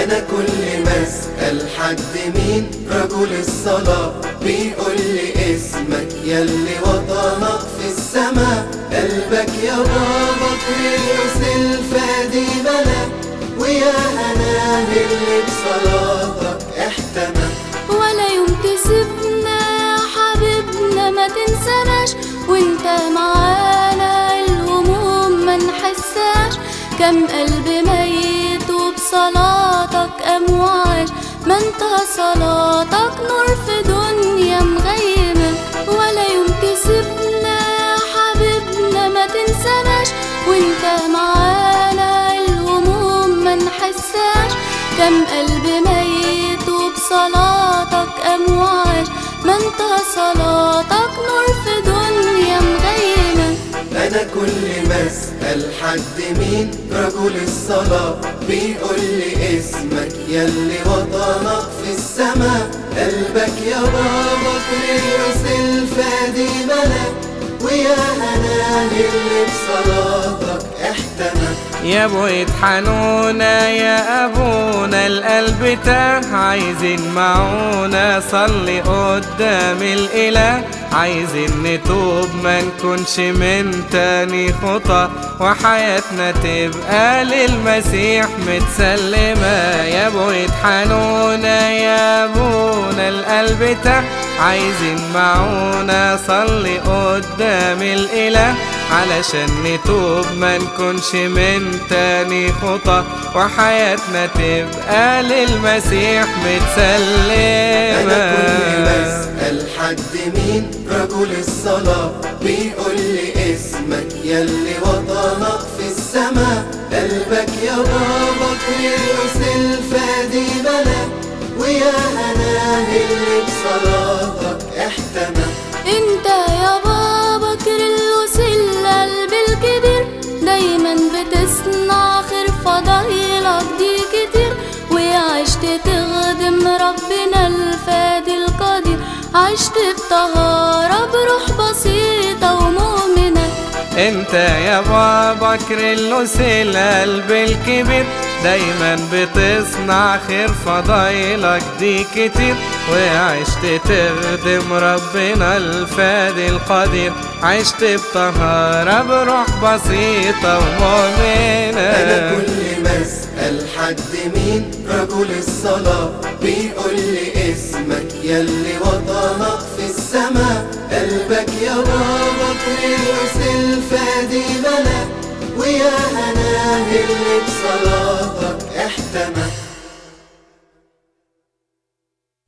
أنا كل ما أسأل حد مين رجل الصلاة بيقول لي اسمك يلي وطنك في السما قلبك يا بابا كريس الفادي ملا ويا هناه اللي بصلاتك احتمى ولا يوم تسيبنا يا حبيبنا ما تنسناش وانت معانا الهموم ما نحساش كم قلب ميت وبصلاتك قام وعاش ما انت صلاتك نور في دنيا مغيمة ولا يوم تسيبنا يا حبيبنا ما تنسناش وانت معانا الهموم ما نحساش كم قلب ميت وبصلاتك قام وعاش ما انت صلاتك نور في دنيا مغيمة أنا كل ما أسأل حد مين رجل الصلاة بيقول لي اسمك يلي وطنك في السما قلبك يا بابا كريس الفادي ملا ويا هناه اللي بصلاتك احتمى يا بويت حنونا يا ابونا القلب تاه عايزين معونا صلي قدام الاله عايزين نتوب ما نكونش من تاني خطى وحياتنا تبقى للمسيح متسلمة يا بويت حنونا يا ابونا القلب تاه عايزين معونا صلي قدام الاله علشان نتوب ما نكونش من تاني خطى وحياتنا تبقى للمسيح أنا كل ما متسلمة أسأل حد مين رجل الصلاة بيقول لي اسمك يلي وطنك في السما قلبك يا بابا كريس الفادي ملا ويا هناه اللي بصلاتك احتمى انت يا بابا كريلوس القلب الكبير دايما بتصنع خير فضايلك دي كتير وعشت تخدم ربنا الفادي القدير عشت بطهارة بروح بسيطة ومؤمنة انت يا بابا كريلوس القلب الكبير دايما بتصنع خير فضايلك دي كتير وعشت تخدم ربنا الفادي القدير عشت بطهارة بروح بسيطة أنا ومؤمنة كل ما أسأل حد مين رجل الصلاة بيقول لي اسمك يلي وطنك في السما قلبك يا بابا كريس الفادي ملا ويا هناه اللي بصلاتك